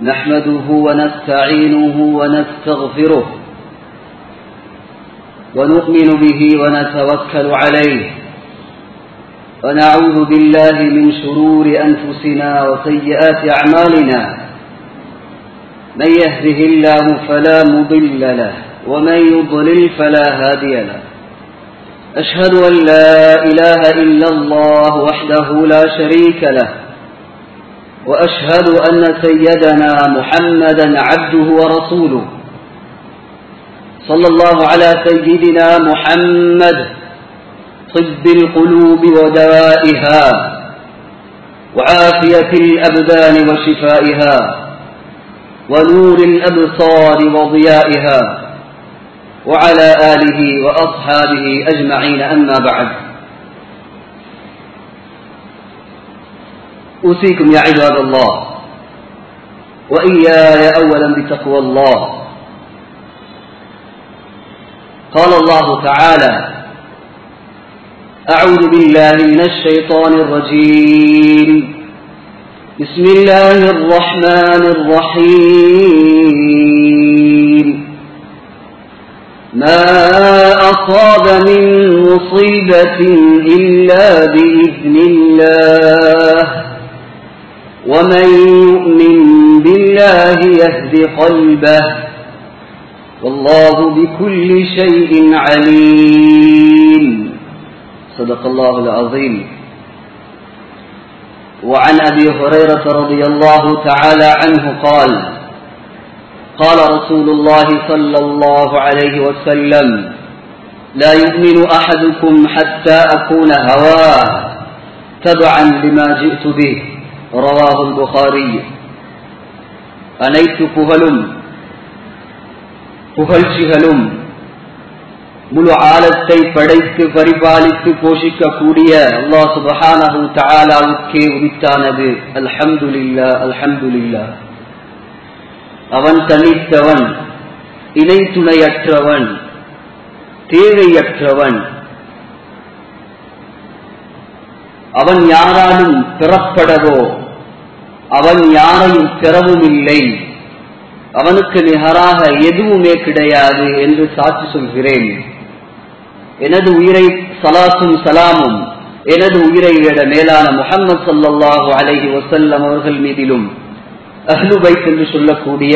نحمده ونستعينه ونستغفره ونؤمن به ونتوكل عليه ونعوذ بالله من شرور أنفسنا وسيئات أعمالنا من يهده الله فلا مضل له ومن يضلل فلا هادي له أشهد أن لا إله إلا الله وحده لا شريك له وأشهد أن سيدنا محمدا عبده ورسوله صلى الله على سيدنا محمد طب القلوب ودوائها وعافية الأبدان وشفائها ونور الأبصار وضيائها وعلى آله وأصحابه أجمعين أما بعد أوصيكم يا عباد الله وإياي أولا بتقوى الله قال الله تعالى أعوذ بالله من الشيطان الرجيم بسم الله الرحمن الرحيم ما أصاب من مصيبة إلا بإذن الله ومن يؤمن بالله يهد قلبه والله بكل شيء عليم صدق الله العظيم وعن أبي هريرة رضي الله تعالى عنه قال قال رسول الله صلى الله عليه وسلم لا يؤمن أحدكم حتى أكون هواه تبعا لما جئت به رواه البخاري அனைத்து புகழும் புகழ்ச்சிகளும் முழு ஆழத்தை படைத்து பரிபாலித்து போஷிக்கக்கூடிய அல்லாஹ் சுபஹானஹு தஆலாவுக்கே உரித்தானது அல்ஹம்துலில்லா அல்ஹம்துலில்லா அவன் தனித்தவன் இணை துணையற்றவன் தேவையற்றவன் அவன் யாராலும் பெறப்படவோ அவன் யாரையும் பெறவும் இல்லை அவனுக்கு நிகராக எதுவுமே கிடையாது என்று சாட்சி சொல்கிறேன் எனது உயிரை சலாசும் சலாமும் எனது உயிரை விட மேலான முகமது சல்லாஹு அலஹி வசல்லம் அவர்கள் மீதிலும் அஹ்லுபைத் என்று சொல்லக்கூடிய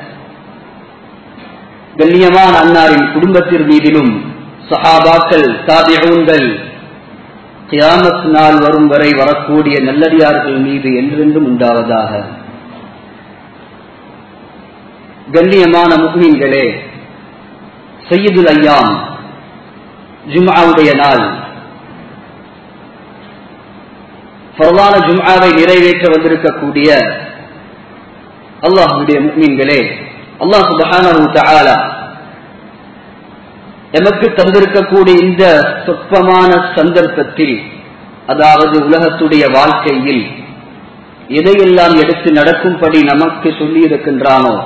கண்ணியமான அன்னாரின் குடும்பத்தின் மீதிலும் சஹாபாக்கள் தாபிகூன்கள் கியாமத் நாள் வரும் வரை வரக்கூடிய நல்லடியார்கள் மீது என்றென்றும் உண்டாவதாக கண்ணியமான முக்மீன்களே செய்யுதுல் ஐயாம் ஜும்ஆவுடைய நாள் பரவான ஜும்ஆவை நிறைவேற்ற வந்திருக்கக்கூடிய அல்லாஹுடைய முக்மீன்களே அல்லாஹ் சுபஹானஹு தஆலா எமக்கு தந்திருக்கக்கூடிய இந்த சொற்பமான சந்தர்ப்பத்தில் அதாவது உலகத்துடைய வாழ்க்கையில் எதையெல்லாம் எடுத்து நடக்கும்படி நமக்கு சொல்லி இருக்கின்றானோ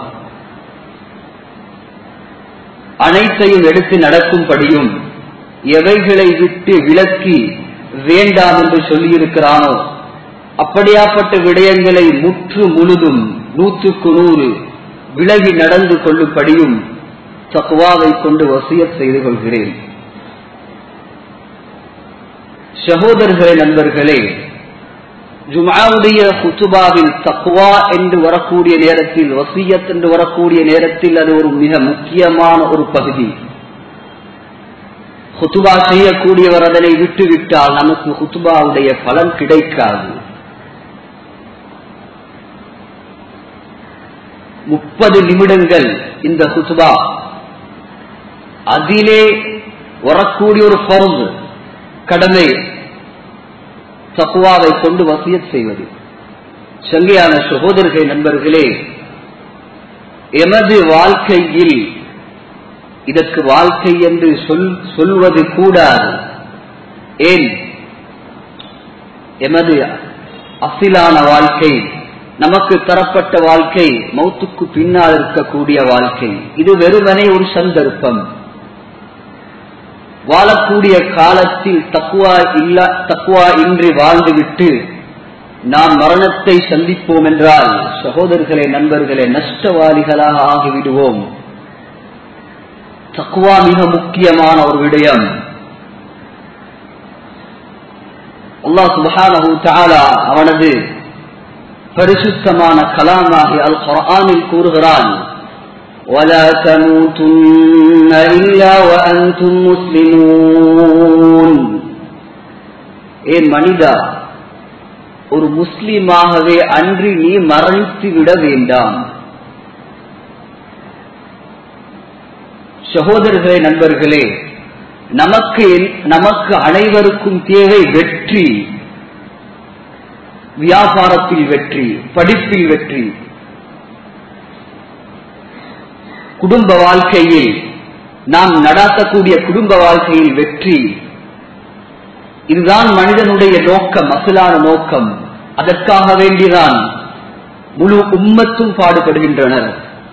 அனைத்தையும் எடுத்து நடக்கும்படியும் எவைகளை விட்டு விலக்கி வேண்டாம் என்று சொல்லியிருக்கிறானோ அப்படியாப்பட்ட விடயங்களை முற்று முழுதும் நூற்றுக்கு நூறு விலகி நடந்து கொள்ளும்படியும் தக்குவாவை கொண்டு வசியத் செய்து கொள்கிறேன் சகோதரர்களே நண்பர்களே ஜுமாவுடைய குத்துபாவில் தக்குவா என்று வரக்கூடிய நேரத்தில் வசியத் என்று வரக்கூடிய நேரத்தில் அது ஒரு மிக முக்கியமான ஒரு பகுதி குத்துபா செய்யக்கூடியவர் அதனை விட்டுவிட்டால் நமக்கு குத்துபாவுடைய பலன் கிடைக்காது முப்பது நிமிடங்கள் இந்த குத்துபா அதிலே வரக்கூடிய ஒரு பொருள் கடமை தக்குவாவை கொண்டு வசியத் செய்வது சங்கையான சகோதரர்கள் நண்பர்களே எமது வாழ்க்கையில் இதற்கு வாழ்க்கை என்று சொல் சொல்வது கூடாது ஏன் எமது அசிலான வாழ்க்கை நமக்கு தரப்பட்ட வாழ்க்கை மௌத்துக்கு பின்னால் இருக்கக்கூடிய வாழ்க்கை இது வெறுமனே ஒரு சந்தர்ப்பம் வாழக்கூடிய காலத்தில் தக்குவா இல்ல தக்குவா இன்றி வாழ்ந்துவிட்டு நாம் மரணத்தை சந்திப்போம் என்றால் சகோதரர்களே நண்பர்களே நஷ்டவாளிகளாக ஆகிவிடுவோம் தக்குவா மிக முக்கியமான ஒரு விடயம் அல்லாஹ் சுபஹானஹு தஆலா அவனது பரிசுத்தமான கலாமாகி அல் குர்ஆனில் கூறுகிறான் ولا تموتن إلا وأنتم مسلمون ஏன் மனிதா ஒரு முஸ்லிமாகவே அன்றி நீ மரணித்து விட வேண்டாம் சகோதரர்களே நண்பர்களே நமக்கு நமக்கு அனைவருக்கும் தேவை வெற்றி வியாபாரத்தில் வெற்றி படிப்பில் வெற்றி குடும்ப வாழ்க்கையில் நாம் நடாத்தக்கூடிய குடும்ப வாழ்க்கையில் வெற்றி இதுதான் மனிதனுடைய நோக்கம் அசலான நோக்கம் அதற்காக வேண்டிதான் முழு உம்மத்தும் பாடுபடுகின்றனர்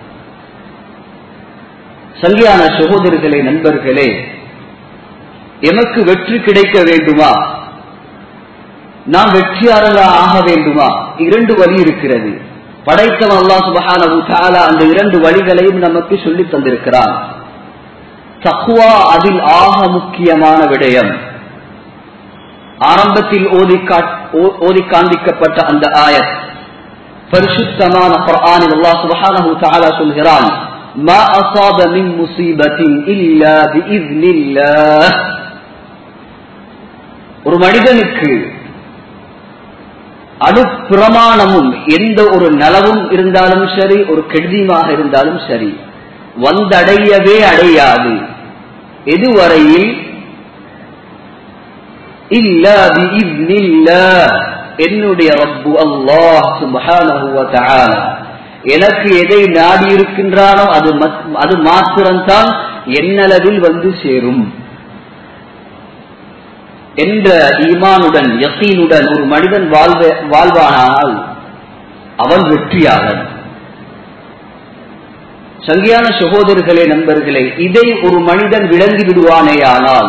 சரியான சகோதரர்களே நண்பர்களே எமக்கு வெற்றி கிடைக்க வேண்டுமா நாம் வெற்றியாளர்களா ஆக வேண்டுமா இரண்டு வழி இருக்கிறது படைத்தவன் அல்லா சுபஹானஹு தஆலா அந்த இரண்டு வழிகளையும் நமக்கு சொல்லி தந்திருக்கிறான் தக்குவா அதில் ஆக முக்கியமான விடயம் ஆரம்பத்தில் ஓதி ஓதி காண்பிக்கப்பட்ட அந்த ஆயத் பரிசுத்தமான குர்ஆனில் அல்லாஹ் சுப்ஹானஹு தஆலா சொல்கிறான் ما أصاب من مصيبة إلا بإذن الله ஒரு மனிதனுக்கு அணுப்பிரமாணமும் எந்த ஒரு நலவும் இருந்தாலும் சரி ஒரு கெடுதியுமாக இருந்தாலும் சரி வந்தடையவே அடையாது எதுவரையில் என்னுடைய ரப்பு அல்லாஹ் சுபஹானஹு வ தஆலா எனக்கு எதை நாடி இருக்கின்றானோ அது அது மாத்திரம்தான் என்னளவில் வந்து சேரும் என்ற ஈமானுடன் யசீனுடன் ஒரு மனிதன் வாழ்வ வாழ்வானால் அவன் வெற்றியாளன் சங்கியான சகோதரர்களே நண்பர்களே இதை ஒரு மனிதன் விளங்கி விடுவானேயானால்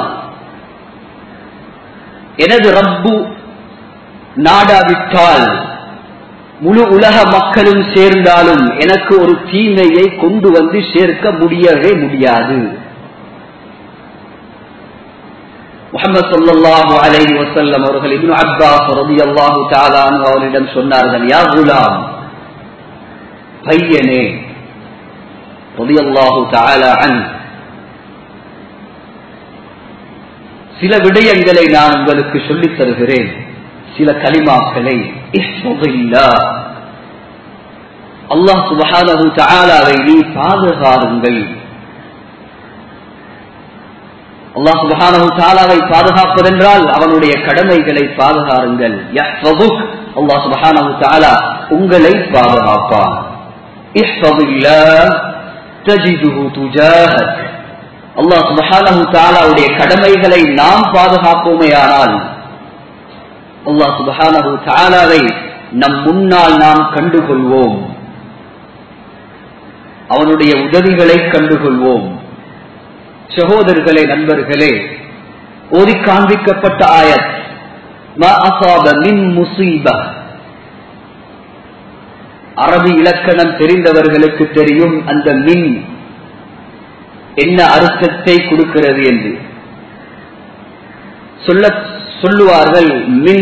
எனது ரப்பு நாடாவிட்டால் முழு உலக மக்களும் சேர்ந்தாலும் எனக்கு ஒரு தீமையை கொண்டு வந்து சேர்க்க முடியவே முடியாது முகமது சொல்லாஹு அலைஹி வசல்லம் அவர்கள் இப்னு அப்பாஸ் ரலியல்லாஹு தஆலா அன்ஹு அவரிடம் சொன்னார்கள் யா குலாம் பையனே ரலியல்லாஹு தஆலா அன் சில விடயங்களை நான் உங்களுக்கு சொல்லித் தருகிறேன் சில கலிமாக்களை அல்லாஹ் சுபஹானஹு தஆலாவை நீ பாதுகாருங்கள் அல்லாஹ் சுபஹானஹு தஆலாவை பாதுகாப்பதென்றால் அவனுடைய கடமைகளை பாதுகாருங்கள் யஹ்ஃபதுக் அல்லாஹ் சுபஹானஹு தஆலா உங்களை பாதுகாப்பான் இஹ்ஃபதுல்லாஹ் தஜிதுஹு துஜாஹக் அல்லாஹ் சுபஹானஹு தஆலாவுடைய கடமைகளை நாம் பாதுகாப்போமேயானால் அல்லாஹ் சுபஹானஹு தஆலாவை நம் முன்னால் நாம் கண்டுகொள்வோம் அவனுடைய உதவிகளை கண்டுகொள்வோம் சகோதரர்களே நண்பர்களே ஓதி காண்பிக்கப்பட்ட ஆயத் மின் முசீப அரபி இலக்கணம் தெரிந்தவர்களுக்கு தெரியும் அந்த மின் என்ன அர்த்தத்தை கொடுக்கிறது என்று சொல்ல சொல்லுவார்கள் மின்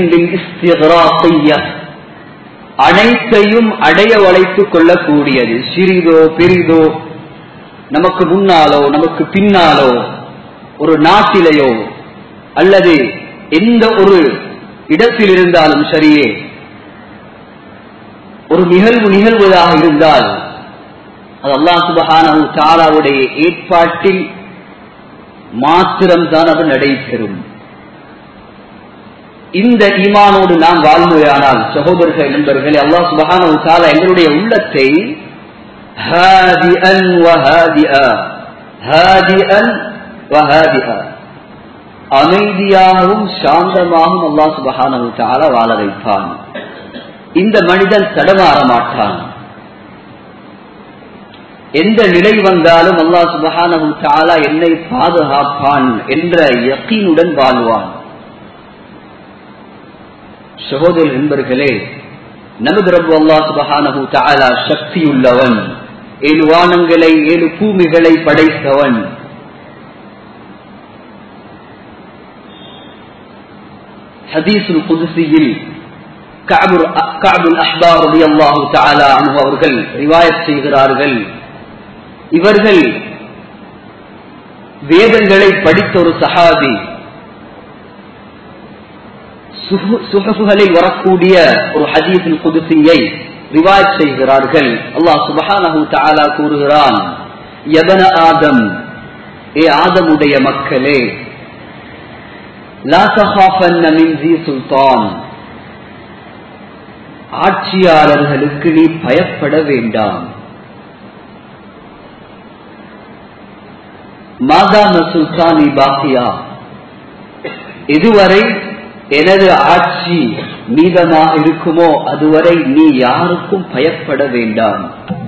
அனைத்தையும் அடைய வளைத்துக் கொள்ளக்கூடியது சிறிதோ பெரிதோ நமக்கு முன்னாலோ நமக்கு பின்னாலோ ஒரு நாட்டிலேயோ அல்லது எந்த ஒரு இடத்தில் இருந்தாலும் சரியே ஒரு நிகழ்வு நிகழ்வதாக இருந்தால் அது அல்லா சுபஹான தாராவுடைய ஏற்பாட்டில் மாத்திரம்தான் அது நடைபெறும் இந்த ஈமானோடு நாம் வாழ்முறையானால் சகோதரர்கள் நண்பர்களே அல்லா சுபஹான தாலா எங்களுடைய உள்ளத்தை அமைதியாகவும் சாந்தமாகவும் அல்லா சுபஹான தாலா வாழ வைப்பான் இந்த மனிதன் தடமாற மாட்டான் எந்த நிலை வந்தாலும் அல்லா சுபஹானஹு தாலா என்னை பாதுகாப்பான் என்ற யக்கீனுடன் வாழ்வான் சகோதர நண்பர்களே நமது ரப்பு அல்லா சுபஹானஹு தஆலா சக்தியுள்ளவன் ஏழு வானங்களை ஏழு பூமிகளை படைத்தவன் ஹதீசுல் குதுசியில் கஅபுல் அஹ்பார் ரலியல்லாஹு தஆலா அன்ஹு அவர்கள் ரிவாயத் செய்கிறார்கள் இவர்கள் வேதங்களை படித்த ஒரு சஹாபி சுஹஃபுகளில் வரக்கூடிய ஒரு ஹதீஸில் குதுசியை ரிவாயத் செய்கிறார்கள் அல்லாஹ் சுபஹானஹு தஆலா கூறுகிறான் யபன ஆதம் ஏ ஆதமுடைய மக்களே லா தஹாஃபன்ன மின் ஸீ சுல்தான் ஆட்சியாளர்களுக்கு நீ பயப்பட வேண்டாம் மாதாம சுல்தானி பாக்கியா இதுவரை எனது ஆட்சி மீதமாக இருக்குமோ அதுவரை நீ யாருக்கும் பயப்பட வேண்டாம்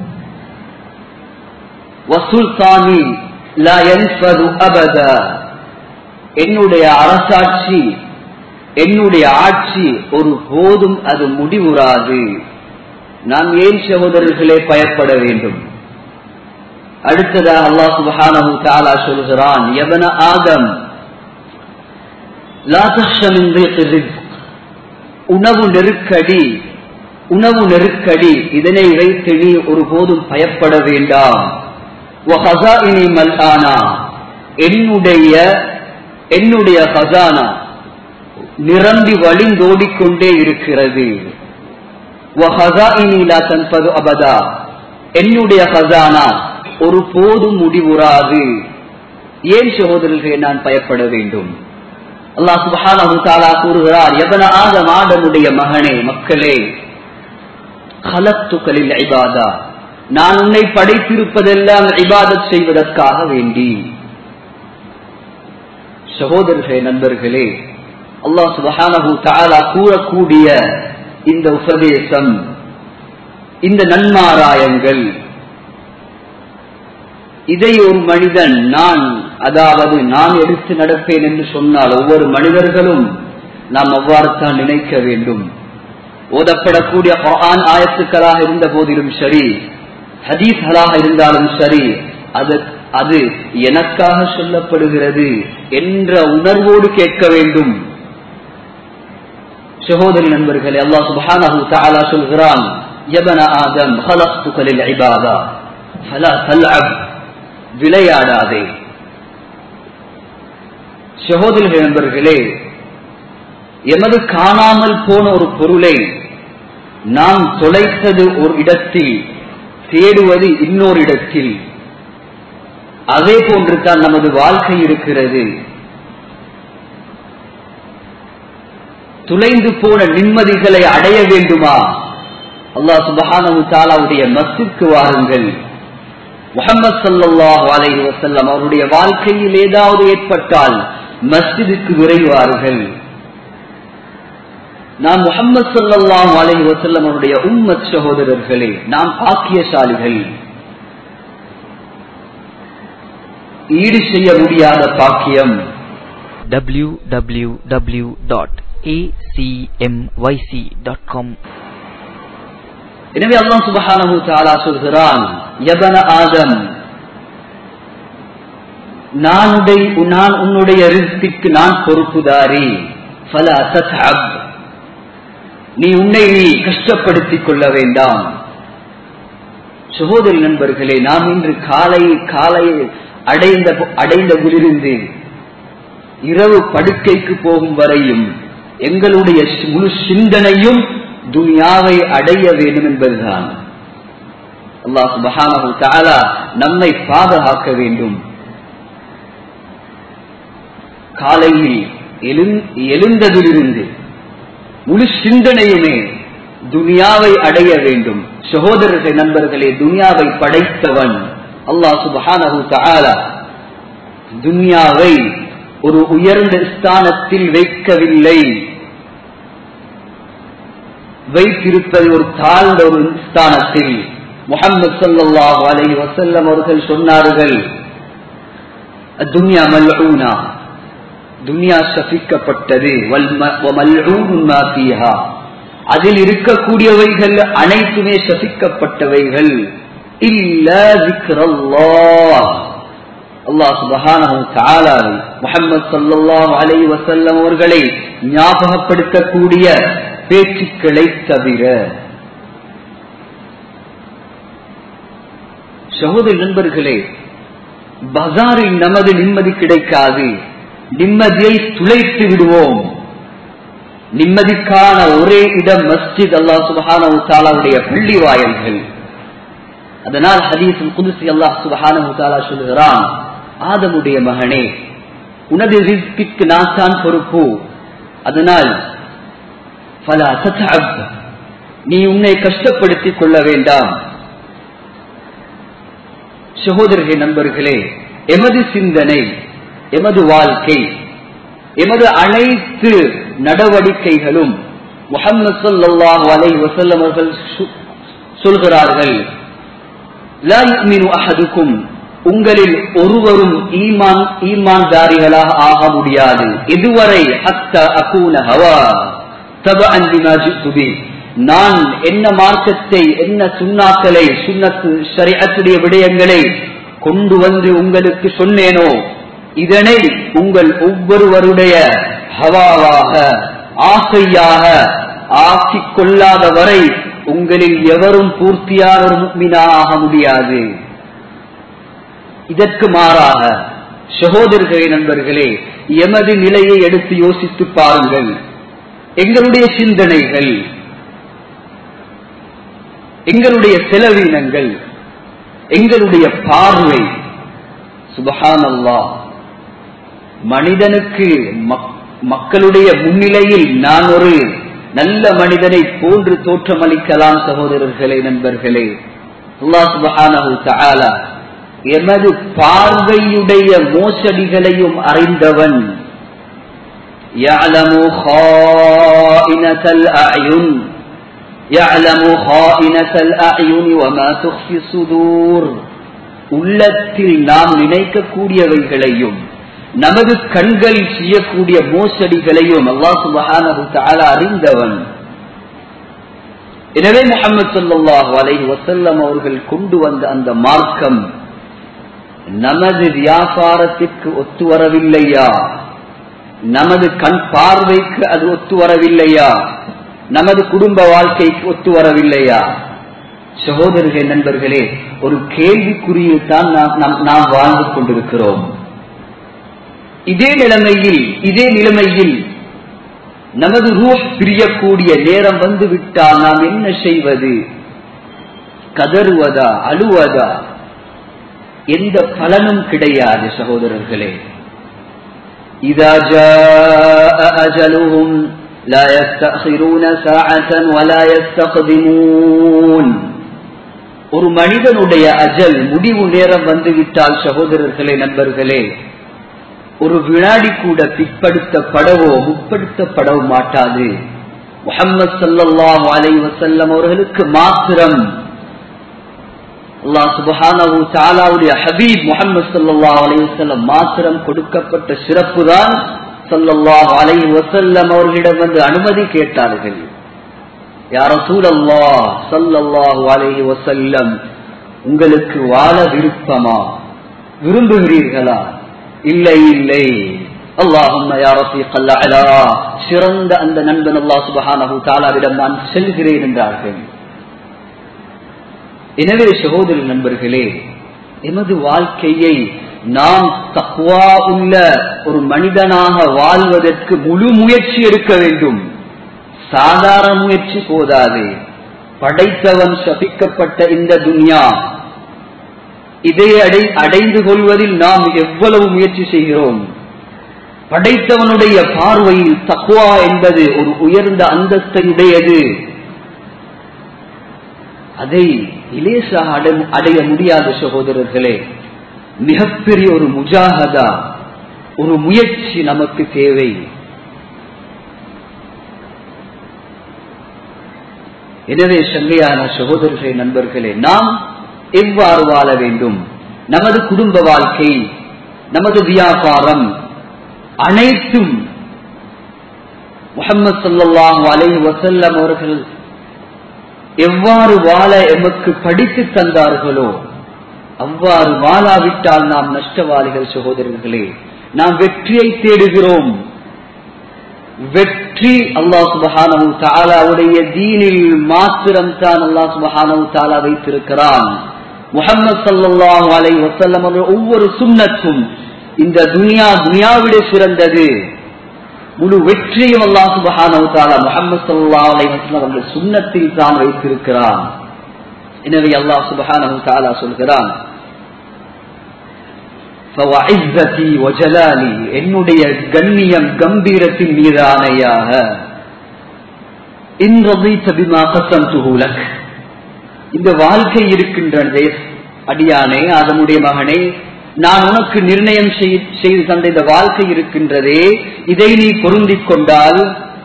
வசுல்தானி அபத என்னுடைய அரசாட்சி என்னுடைய ஆட்சி ஒரு போதும் அது முடிவுறாது நாம் ஏன் சகோதரர்களே பயப்பட வேண்டும் அடுத்ததாக அல்லாஹ் சுபஹானஹு தஆலா சொல்கிறான் யபன ஆதம் லா தஹ்ஷ மின் ضيق الرزق உணவு நெருக்கடி உணவு நெருக்கடி இதனை வைத்து நீ ஒருபோதும் பயப்பட வேண்டாம் وخزائن ملآنا என்னுடைய என்னுடைய ஹசானா நிரம்பி வழிந்தோடிக்கொண்டே இருக்கிறது அபதா என்னுடைய ஹசானா ஒரு போதும் முடிவுறாது ஏன் சகோதரர்களே நான் பயப்பட வேண்டும் அல்லாஹ் சுபஹானஹு தஆலா கூறுகிறார் எபன ஆதம் ஆதமுடைய மகனே மக்களே கலத்துக்களில் இபாதா நான் உன்னை படைத்திருப்பதெல்லாம் இபாதத் செய்வதற்காக வேண்டி சகோதரர்களே நண்பர்களே அல்லாஹ் சுபஹானஹு தஆலா கூறக்கூடிய இந்த உபதேசம் இந்த நன்மாராயங்கள் இதை ஒரு மனிதன் நான் அதாவது நான் எடுத்து நடப்பேன் என்று சொன்னால் ஒவ்வொரு மனிதர்களும் நாம் அவ்வாறு தான் நினைக்க வேண்டும் ஓதப்படக்கூடிய குரான் ஆயத்துக்களாக இருந்த போதிலும் சரி ஹதீஸ்களாக இருந்தாலும் சரி அது அது எனக்காக சொல்லப்படுகிறது என்ற உணர்வோடு கேட்க வேண்டும் சகோதரி நண்பர்களே அல்லாஹ் சுப்ஹானஹு தஆலா சொல்கிறான் யபன ஆதம் خلقتك للعباده فلا تلعب விளையாடாதே சகோதரி நண்பர்களே எமது காணாமல் போன ஒரு பொருளை நாம் தொலைத்தது ஒரு இடத்தில் தேடுவது இன்னொரு இடத்தில் அதே போன்று தான் நமது வாழ்க்கை இருக்கிறது துளைந்து போன நிம்மதிகளை அடைய வேண்டுமா அல்லாஹ் சுபஹானு தாலாவுடைய மஸ்திற்கு வாருங்கள் முகமது சல்லாஹ் அலைஹி வசல்லம் அவருடைய வாழ்க்கையில் ஏதாவது ஏற்பட்டால் மஸ்ஜிதுக்கு விரைவார்கள் நாம் முகமது சல்லாஹ் அலைஹி வசல்லம் அவருடைய உம்மத் சகோதரர்களே நாம் பாக்கியசாலிகள் ஈடு செய்ய முடியாத பாக்கியம் www.acmyc.com எனவே அல்லாஹ் சுபஹானஹு தஆலா சொல்கிறான் யபன ஆதம் நானுடைய நான் உன்னுடைய ரிஸ்கிற்கு நான் பொறுப்புதாரி ஃபல தத்அப் நீ உன்னை நீ கஷ்டப்படுத்திக் கொள்ள வேண்டாம் சகோதரி நண்பர்களே நாம் இன்று காலை காலை அடைந்த அடைந்ததிலிருந்து இரவு படுக்கைக்கு போகும் வரையும் எங்களுடைய முழு சிந்தனையும் துனியாவை அடைய வேண்டும் என்பதுதான் அல்லாஹ் சுபஹானஹு தஆலா நம்மை பாதுகாக்க வேண்டும் காலையில் எழுந்ததிலிருந்து முழு சிந்தனையுமே துனியாவை அடைய வேண்டும் சகோதரர்கள் நண்பர்களே துனியாவை படைத்தவன் அல்லாஹ் சுபஹானஹு தஆலா துனியாவை ஒரு உயர்ந்த ஸ்தானத்தில் வைக்கவில்லை வைத்திருப்பது ஒரு தாழ்ந்த ஒரு ஸ்தானத்தில் முகமது சல்லாஹ் அலை வசல்லம் அவர்கள் சொன்னார்கள் துன்யா மல்ஊனா துனியா சபிக்கப்பட்டது அதில் இருக்கக்கூடியவைகள் அனைத்துமே சபிக்கப்பட்டவைகள் இல்ல அல்லாஹ் சுபஹானஹு தஆலாவை முஹம்மது ஸல்லல்லாஹு அலைஹி வஸல்லம் அவர்களை ஞாபகப்படுத்தக்கூடிய பேச்சுக்களை தவிர சகோதர நண்பர்களே பஜாரில் நமது நிம்மதி கிடைக்காது நிம்மதியை துளைத்து விடுவோம் நிம்மதிக்கான ஒரே இடம் மஸ்ஜித் அல்லாஹ் சுபஹானஹு தஆலாவுடைய பள்ளி வாயல்கள் அதனால் ஹதீஸுல் குதுசி அல்லாஹ் சுபஹானஹு தஆலா சொல்கிறான் ஆதமுடைய மகனே உனது ரிஸ்கிற்கு நான் தான் பொறுப்பு அதனால் ஃபலா தத்அப் நீ உன்னை கஷ்டப்படுத்திக் கொள்ள வேண்டாம் சகோதரர்களே நண்பர்களே எமது சிந்தனை எமது வாழ்க்கை எமது அனைத்து நடவடிக்கைகளும் முகமது சொல்லாஹு அலை வசல்லம் அவர்கள் சொல்கிறார்கள் அஹதுக்கும் உங்களில் ஒருவரும் ஈமான் ஈமான்தாரிகளாக ஆக முடியாது இதுவரை அத்த அகூன ஹவா தப அந்தி நான் என்ன மார்க்கத்தை என்ன சுண்ணாக்களை சுண்ணத்து ஷரியத்துடைய விடயங்களை கொண்டு வந்து உங்களுக்கு சொன்னேனோ இதனை உங்கள் ஒவ்வொருவருடைய ஹவாவாக ஆசையாக ஆக்கிக் கொள்ளாத வரை உங்களில் எவரும் பூர்த்தியான ஒரு முக்மினா ஆக முடியாது இதற்கு மாறாக சகோதரர்களே நண்பர்களே எமது நிலையை எடுத்து யோசித்து பாருங்கள் எங்களுடைய சிந்தனைகள் எங்களுடைய செலவினங்கள் எங்களுடைய பார்வை சுபஹானல்லா மனிதனுக்கு மக்களுடைய முன்னிலையில் நான் ஒரு நல்ல மனிதனை போன்று தோற்றமளிக்கலாம் சகோதரர்களே நண்பர்களே அல்லா சுபஹானஹு தஆலா எமது பார்வையுடைய மோசடிகளையும் அறிந்தவன் يعلم خائنة الأعين يعلم خائنة الأعين وما تخفي الصدور உள்ளத்தில் நாம் நினைக்கக்கூடியவைகளையும் நமது கண்கள் செய்யக்கூடிய மோசடிகளையும் அல்லாஹ் சுபஹானஹு தஆலா அறிந்தவன் எனவே முகமது ஸல்லல்லாஹு அலைஹி வஸல்லம் அவர்கள் கொண்டு வந்த அந்த மார்க்கம் நமது வியாபாரத்திற்கு ஒத்து வரவில்லையா நமது கண் பார்வைக்கு அது ஒத்து வரவில்லையா நமது குடும்ப வாழ்க்கைக்கு ஒத்து வரவில்லையா சகோதரர்களே நண்பர்களே ஒரு கேள்விக்குறியில் தான் நாம் வாழ்ந்து கொண்டிருக்கிறோம் இதே நிலைமையில் இதே நிலைமையில் நமது ரூஹ் பிரியக்கூடிய நேரம் வந்து விட்டால் நாம் என்ன செய்வது கதறுவதா அழுவதா எந்த பலனும் கிடையாது சகோதரர்களே إذا جاء أجلهم لا يستأخرون ساعة ولا يستقدمون ஒரு மனிதனுடைய அஜல் முடிவு நேரம் வந்துவிட்டால் சகோதரர்களே நண்பர்களே ஒரு வினாடி கூட பிற்படுத்தப்படவோ முற்படுத்தப்படவோ மாட்டாது முகமது சல்லாஹ் அலை வசல்லம் அவர்களுக்கு மாத்திரம் அல்லாஹ் சுபஹானஹு தஆலாவுடைய ஹபீப் முஹம்மது ஸல்லல்லாஹு அலைஹி வஸல்லம் மாத்திரம் கொடுக்கப்பட்ட சிறப்பு தான் ஸல்லல்லாஹு அலைஹி வஸல்லம் அவர்களிடம் வந்து அனுமதி கேட்டார்கள் யா ரசூலல்லாஹ் ஸல்லல்லாஹு அலைஹி வஸல்லம் உங்களுக்கு வாழ விருப்பமா விரும்புகிறீர்களா இல்லை இல்லை அல்லாஹும்ம யா ரஃபீக் அலா சிறந்த அந்த நண்பன் அல்லாஹ் சுபஹானஹு தஆலாவிடம் நான் செல்கிறேன் என்றார்கள் எனவே சகோதர நண்பர்களே எமது வாழ்க்கையை நாம் தக்குவா உள்ள ஒரு மனிதனாக வாழ்வதற்கு முழு முயற்சி எடுக்க வேண்டும் சாதாரண முயற்சி போதாது படைத்தவன் சபிக்கப்பட்ட இந்த துன்யா இதை அடை அடைந்து கொள்வதில் நாம் எவ்வளவு முயற்சி செய்கிறோம் படைத்தவனுடைய பார்வையில் தக்குவா என்பது ஒரு உயர்ந்த அந்தஸ்தையுடையது அதை இலேசாக அடைய முடியாத சகோதரர்களே மிகப்பெரிய ஒரு முஜாகதா ஒரு முயற்சி நமக்கு தேவை எனவே சங்கையான சகோதரர்களே நண்பர்களே நாம் எவ்வாறு வாழ வேண்டும் நமது குடும்ப வாழ்க்கை நமது வியாபாரம் அனைத்தும் முகமது சல்லாஹு அலைஹி வசல்லம் அவர்கள் எவ்வாறு வாழ எமக்கு படித்து தந்தார்களோ அவ்வாறு வாழாவிட்டால் நாம் நஷ்டவாளிகள் சகோதரர்களே நாம் வெற்றியை தேடுகிறோம் வெற்றி அல்லாஹ் சுபஹானவு தாலாவுடைய தீனில் மாத்திரம் தான் அல்லாஹ் சுபஹானவு தாலா வைத்திருக்கிறான் முகமது சல்லாஹூ அலை வசல்லம் ஒவ்வொரு சுண்ணத்தும் இந்த துனியா துனியாவிட சிறந்தது முழு வெற்றியும் அல்லாஹ் சுபஹானவு தாலா முகமது சல்லா அலை வசல்லம் அவர்கள் சுண்ணத்தில் தான் வைத்திருக்கிறான் எனவே அல்லாஹ் சுபஹானவு தாலா சொல்கிறான் என்னுடைய கண்ணியம் கம்பீரத்தின் மீது ஆணையாக இந்த வாழ்க்கை இருக்கின்றதே அடியானே அதனுடைய மகனே நான் உனக்கு நிர்ணயம் செய்து தந்த இந்த வாழ்க்கை இருக்கின்றதே இதை நீ பொருந்திக் கொண்டால்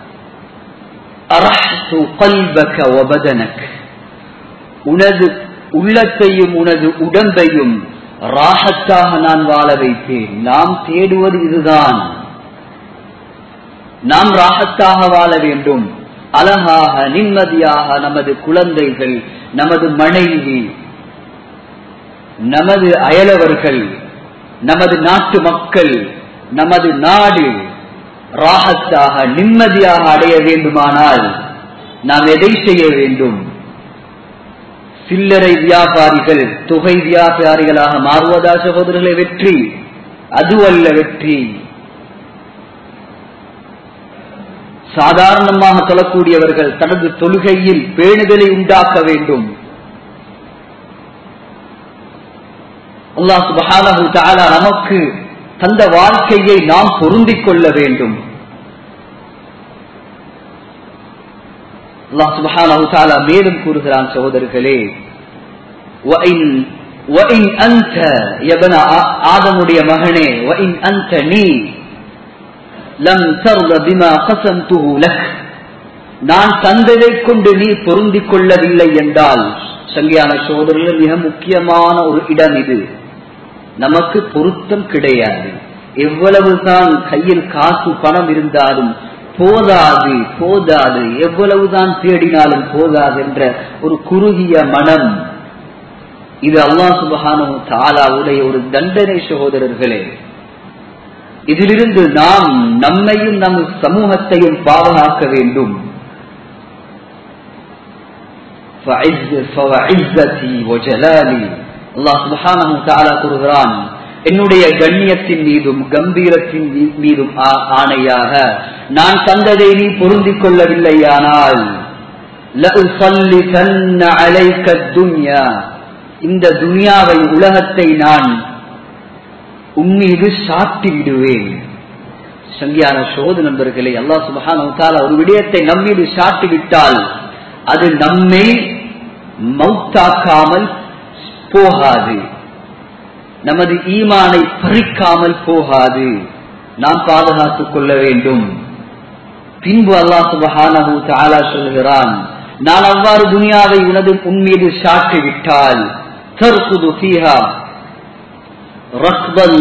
உனது உள்ளத்தையும் உனது உடம்பையும் ராகத்தாக நான் வாழ வைத்தேன் நாம் தேடுவது இதுதான் நாம் ராகத்தாக வாழ வேண்டும் அழகாக நிம்மதியாக நமது குழந்தைகள் நமது மனைவி நமது அயலவர்கள் நமது நாட்டு மக்கள் நமது நாடு ராகத்தாக நிம்மதியாக அடைய வேண்டுமானால் நாம் எதை செய்ய வேண்டும் சில்லறை வியாபாரிகள் தொகை வியாபாரிகளாக மாறுவதா சகோதரர்களை வெற்றி அதுவல்ல வெற்றி சாதாரணமாக சொல்லக்கூடியவர்கள் தனது தொழுகையில் பேணுதலை உண்டாக்க வேண்டும் அல்லாஹ் சுபஹானஹு தஆலா நமக்கு தந்த வாழ்க்கையை நாம் பொருந்திக் கொள்ள வேண்டும் அல்லாஹ் சுபஹானஹு தஆலா மேலும் கூறுகிறான் சகோதரர்களே وَإِنْ وَإِنْ أَنْتَ يَبْنَ ஆதமுடைய மகனே وَإِنْ أَنْتَ நீ லம் தர்த பிமா கசம்துஹு லக் நான் தந்ததை கொண்டு நீ பொருந்திக் கொள்ளவில்லை என்றால் சங்கியான சோதரில் மிக முக்கியமான ஒரு இடம் இது நமக்கு பொருத்தம் கிடையாது எவ்வளவுதான் கையில் காசு பணம் இருந்தாலும் போதாது போதாது எவ்வளவுதான் தேடினாலும் போதாது என்ற ஒரு குறுகிய மனம் இது அல்லா சுபகானு தாலாவுடைய ஒரு தண்டனை சகோதரர்களே இதிலிருந்து நாம் நம்மையும் நம் சமூகத்தையும் பாதுகாக்க வேண்டும் கூறுகிறான் என்னுடைய கண்ணியத்தின் மீதும் கம்பீரத்தின் மீதும் ஆணையாக நான் தந்ததை நீ பொருந்திக் கொள்ளவில்லையானால் இந்த துனியாவை உலகத்தை நான் உம்மீது சாட்டி விடுவேன் சங்கியான சோது நண்பர்களே அல்லா சுபஹான ஒரு விடயத்தை நம்மீது சாட்டி விட்டால் அது நம்மை மௌத்தாக்காமல் போகாது நமது ஈமானை பறிக்காமல் போகாது நாம் பாதுகாத்துக் கொள்ள வேண்டும் பின்பு அல்லாஹ் சுபஹானஹு தாலா சொல்கிறான் நான் அவ்வாறு துனியாவை உனது உன்மீது சாட்டி விட்டால் தற்புது ஃபீஹா ரக்பல்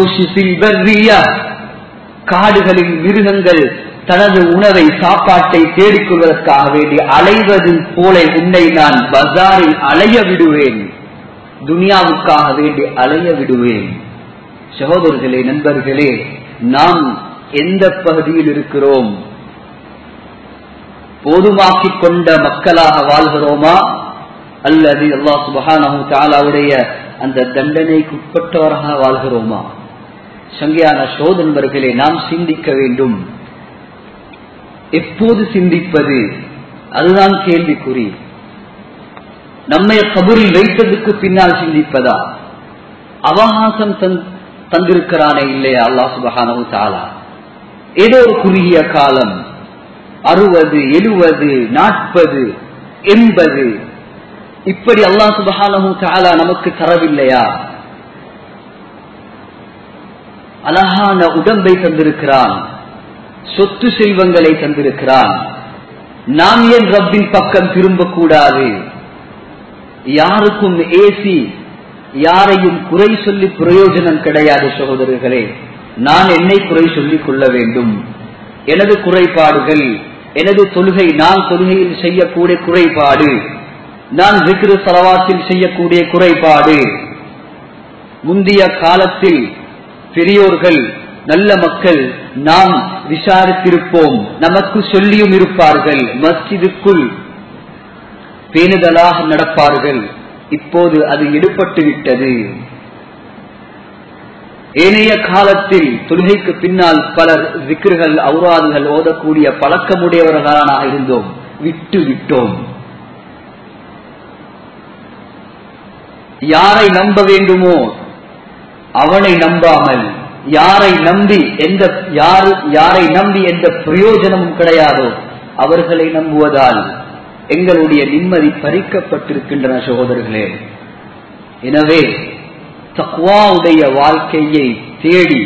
காடுகளில் மிருகங்கள் தனது உணவை சாப்பாட்டை தேடிக்கொள்வதற்காக வேண்டி அலைவது போல உன்னை நான் பஜாரில் அலைய விடுவேன் துனியாவுக்காக வேண்டி அலைய விடுவேன் சகோதரர்களே நண்பர்களே நாம் எந்த பகுதியில் இருக்கிறோம் போதுமாக்கிக் கொண்ட மக்களாக வாழ்கிறோமா அல்லது அல்லா சுபஹானஹு தாலாவுடைய அந்த தண்டனைக்கு உட்பட்டவராக வாழ்கிறோமா சங்கையான சோதன்பர்களே நாம் சிந்திக்க வேண்டும் எப்போது சிந்திப்பது அதுதான் கேள்விக்குறி நம்மை கபூரில் வைத்ததுக்கு பின்னால் சிந்திப்பதா அவகாசம் தந்திருக்கிறானே இல்லையா அல்லா சுபஹானவு தாலா ஏதோ ஒரு குறுகிய காலம் அறுபது எழுபது நாற்பது எண்பது இப்படி அல்லா சுபஹானஹு தாலா நமக்கு தரவில்லையா அழகான உடம்பை தந்திருக்கிறான் சொத்து செல்வங்களை தந்திருக்கிறான் நாம் ஏன் ரப்பின் பக்கம் திரும்பக்கூடாது யாருக்கும் ஏசி யாரையும் குறை சொல்லி பிரயோஜனம் கிடையாது சகோதரர்களே நான் என்னை குறை சொல்லிக் கொள்ள வேண்டும் எனது குறைபாடுகள் எனது தொழுகை நான் தொழுகையில் செய்யக்கூடிய குறைபாடு நான் விக்ரு சலவாத்தில் செய்யக்கூடிய குறைபாடு முந்தைய காலத்தில் பெரியோர்கள் நல்ல மக்கள் நாம் விசாரித்திருப்போம் நமக்கு சொல்லியும் இருப்பார்கள் மஸ்ஜிதுக்குள் பேணுதலாக நடப்பார்கள் இப்போது அது எடுபட்டு விட்டது ஏனைய காலத்தில் தொழுகைக்கு பின்னால் பலர் விக்கிர்கள் அவுராதுகள் ஓதக்கூடிய பழக்கமுடையவர்களான இருந்தோம் விட்டு விட்டோம் யாரை நம்ப வேண்டுமோ அவனை நம்பாமல் யாரை நம்பி எந்த யாரு யாரை நம்பி எந்த பிரயோஜனமும் கிடையாதோ அவர்களை நம்புவதால் எங்களுடைய நிம்மதி பறிக்கப்பட்டிருக்கின்றன சகோதரர்களே எனவே தக்வாவுடைய வாழ்க்கையை தேடி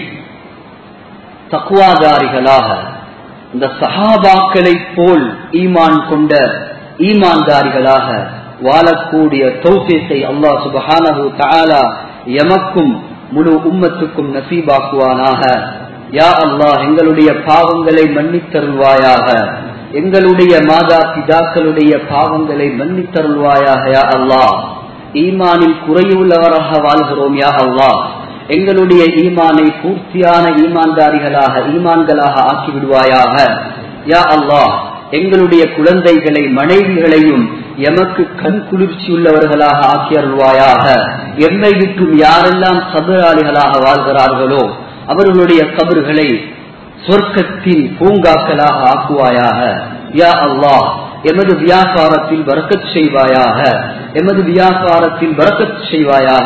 தக்குவாதாரிகளாக இந்த சஹாபாக்களை போல் ஈமான் கொண்ட ஈமான்தாரிகளாக வாழக்கூடிய தௌசியத்தை அல்லாஹ் சுபஹானஹு தஆலா எமக்கும் முழு உம்மத்துக்கும் நசீபாக்குவானாக யா அல்லாஹ் எங்களுடைய பாவங்களை மன்னித்தருள்வாயாக எங்களுடைய மாதா பிதாக்களுடைய பாவங்களை மன்னித்தருள்வாயாக யா அல்லாஹ் ஈமானில் குறையுள்ளவராக வாழ்கிறோம் யா அல்லாஹ் எங்களுடைய ஈமானை பூர்த்தியான ஈமான்தாரிகளாக ஈமான்களாக ஆக்கி விடுவாயாக யா அல்லாஹ் எங்களுடைய குழந்தைகளை மனைவிகளையும் எமக்கு கண் குளிர்ச்சி உள்ளவர்களாக ஆக்கி அருள்வாயாக எம்மை விட்டும் யாரெல்லாம் கபராளிகளாக வாழ்கிறார்களோ அவர்களுடைய கபறுகளை சொர்க்கத்தின் பூங்காக்களாக ஆக்குவாயாக யா அல்லாஹ் எமது வியாபாரத்தில் வரக்கச் செய்வாயாக எமது வியாபாரத்தில் வரக்கச் செய்வாயாக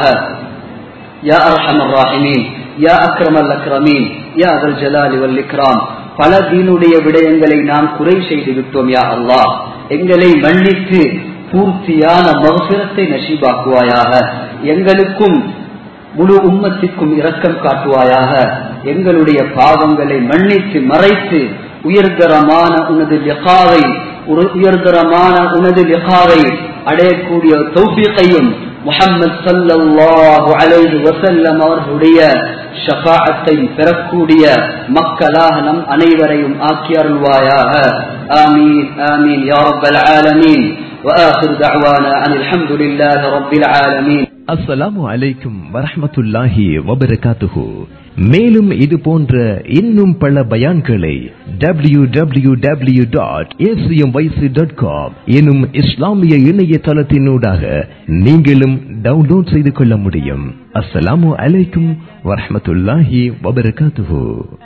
யா அர்ஹமர் ராஹிமீன் யா அக்ரமல் அக்ரமீன் யா அதல் ஜலாலி வல் இக்ராம் பல தீனுடைய விடயங்களை நாம் குறை செய்து விட்டோம் யா அல்லாஹ் எங்களை மன்னித்து பூர்த்தியான மகசிரத்தை நசீபாக்குவாயாக எங்களுக்கும் முழு உம்மத்திற்கும் இரக்கம் காட்டுவாயாக எங்களுடைய பாவங்களை மன்னித்து மறைத்து உயர்தரமான உனது லிகாவை உயர்தரமான உனது லிகாவை அடையக்கூடிய தௌஃபீகையும் முகம்மது சல்லல்லாஹு அலைஹி வசல்லம் அவர்களுடைய ஷஃபாஅத்தை பெறக்கூடிய மக்களாக நம் அனைவரையும் ஆக்கி அருள்வாயாக ஆமீன் ஆமீன் யா ரப்பல் ஆலமீன் وآخر دعوانا أن الحمد لله رب العالمين அஸ்ஸலாமு அலைக்கும் வரஹ்மத்துல்லாஹி வபரகாத்துஹு மேலும் இது போன்ற இன்னும் பல பயான்களை W W W dot dot com எனும் இஸ்லாமிய இணையதளத்தினூடாக நீங்களும் டவுன்லோட் செய்து கொள்ள முடியும் அஸ்ஸலாமு அலைக்கும் வரஹ்மத்துல்லாஹி வபரகாத்துஹு